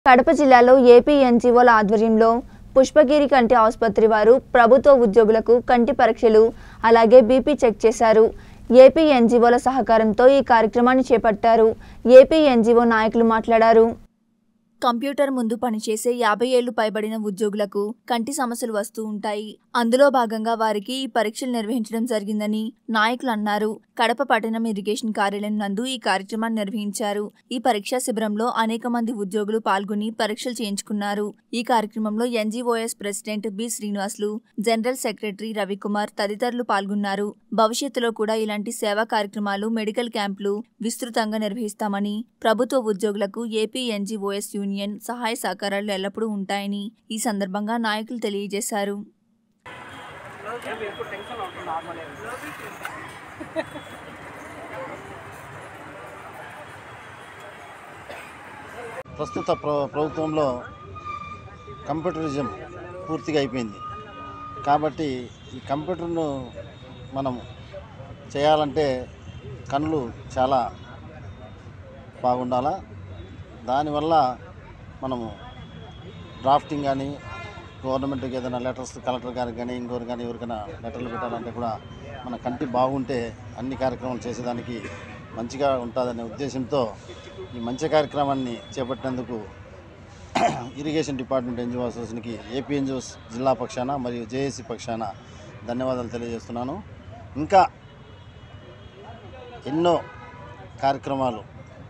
కడప జిల్లాలో ఏపీ ఎన్జీఓల ఆధ్వర్యంలో పుష్పగిరి కంటి ఆసుపత్రి వారు ప్రభుత్వ ఉద్యోగులకు కంటి పరీక్షలు అలాగే బీపీ చెక్ చేశారు ఏపీ ఎన్జీఓల సహకారంతో ఈ కార్యక్రమాన్ని చేపట్టారు ఏపీ ఎన్జీఓ నాయకులు మాట్లాడారు కంప్యూటర్ ముందు పనిచేసే యాభై ఏళ్లు పైబడిన ఉద్యోగులకు కంటి సమస్యలు వస్తూ ఉంటాయి అందులో భాగంగా వారికి ఈ పరీక్షలు నిర్వహించడం జరిగిందని నాయకులు అన్నారు కడప పట్టణం ఇరిగేషన్ కార్యాలయం నందు ఈ కార్యక్రమాన్ని నిర్వహించారు ఈ పరీక్షా శిబిరంలో అనేక మంది ఉద్యోగులు పాల్గొని పరీక్షలు చేయించుకున్నారు ఈ కార్యక్రమంలో NGOs president B Srinivasulu general secretary Ravikumar తదితరులు పాల్గొన్నారు భవిష్యత్తులో కూడా ఇలాంటి సేవా కార్యక్రమాలు మెడికల్ క్యాంపులు విస్తృతంగా నిర్వహిస్తామని ప్రభుత్వ ఉద్యోగులకు ఏపీ ఎన్జీఓఎస్ యూనియన్ సహాయ సహకారాలు ఎల్లప్పుడూ ఉంటాయని ఈ సందర్భంగా నాయకులు తెలియజేశారు ప్రస్తుత ప్ర ప్రభుత్వంలో కంప్యూటరిజం పూర్తిగా అయిపోయింది కాబట్టి ఈ కంప్యూటర్ను మనం చేయాలంటే కళ్ళు చాలా బాగుండాలా దానివల్ల మనము డ్రాఫ్టింగ్ కానీ గవర్నమెంట్కి ఏదైనా లెటర్స్ కలెక్టర్ గారికి కానీ ఇంకోరు కానీ ఎవరికైనా లెటర్లు పెట్టాలంటే కూడా మన కంటి బాగుంటే అన్ని కార్యక్రమాలు చేసేదానికి మంచిగా ఉంటుందనే ఉద్దేశంతో ఈ మంచి కార్యక్రమాన్ని చేపట్టినందుకు ఇరిగేషన్ డిపార్ట్మెంట్ ఎన్జిఓ అసోసియేషన్కి ఏపీ ఎన్జిఓస్ జిల్లా పక్షాన మరియు జేఏసీ పక్షాన ధన్యవాదాలు తెలియజేస్తున్నాను ఇంకా ఎన్నో కార్యక్రమాలు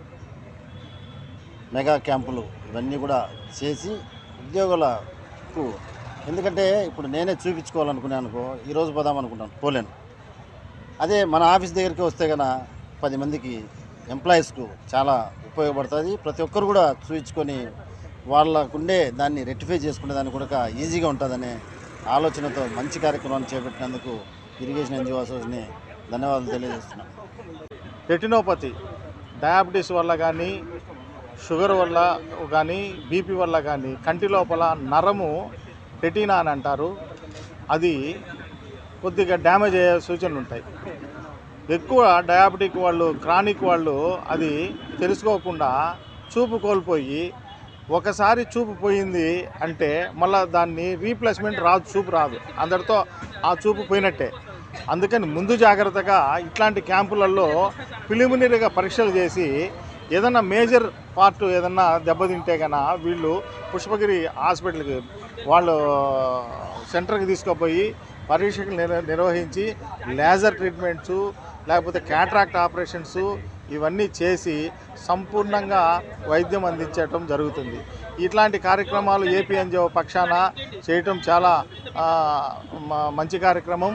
మెగా క్యాంపులు ఇవన్నీ కూడా చేసి ఉద్యోగులకు ఎందుకంటే ఇప్పుడు నేనే చూపించుకోవాలనుకున్నాను అనుకో ఈరోజు పోదాం అనుకుంటాను పోలేను అదే మన ఆఫీస్ దగ్గరికి వస్తే కనుక పది మందికి ఎంప్లాయీస్కు చాలా ఉపయోగపడుతుంది ప్రతి ఒక్కరు కూడా చూపించుకొని వాళ్ళకుండే దాన్ని రెక్టిఫై చేసుకునే దాన్ని కూడా ఈజీగా ఉంటుందనే ఆలోచనతో మంచి కార్యక్రమాన్ని చేపట్టినందుకు ఇరిగేషన్ ఎన్జిఓ అసోసియేషన్ని ధన్యవాదాలు తెలియజేస్తున్నాను రెటినోపతి డయాబెటీస్ వల్ల కానీ షుగర్ వల్ల కానీ బీపీ వల్ల కానీ కంటి లోపల నరము రెటీనా అని అంటారు అది కొద్దిగా డ్యామేజ్ అయ్యే సూచనలు ఉంటాయి ఎక్కువ డయాబెటిక్ వాళ్ళు క్రానిక్ వాళ్ళు అది తెలుసుకోకుండా చూపు కోల్పోయి ఒకసారి చూపు పోయింది అంటే మళ్ళీ దాన్ని రీప్లేస్మెంట్ రాదు చూపు రాదు అందరితో ఆ చూపు పోయినట్టే అందుకని ముందు జాగ్రత్తగా ఇట్లాంటి క్యాంపులలో ప్రిలిమినరీగా పరీక్షలు చేసి ఏదన్నా మేజర్ పార్ట్ ఏదన్నా దెబ్బతింటే కన్నా వీళ్ళు పుష్పగిరి హాస్పిటల్కి వాళ్ళు సెంటర్కి తీసుకుపోయి పరీక్షలు నిర్ నిర్వహించి లేజర్ ట్రీట్మెంట్స్ లేకపోతే క్యాట్రాక్ట్ ఆపరేషన్స్ ఇవన్నీ చేసి సంపూర్ణంగా వైద్యం అందించడం జరుగుతుంది ఇట్లాంటి కార్యక్రమాలు ఏపీఎన్జిఓ పక్షాన చేయటం చాలా ఆ, మ- మంచి కార్యక్రమం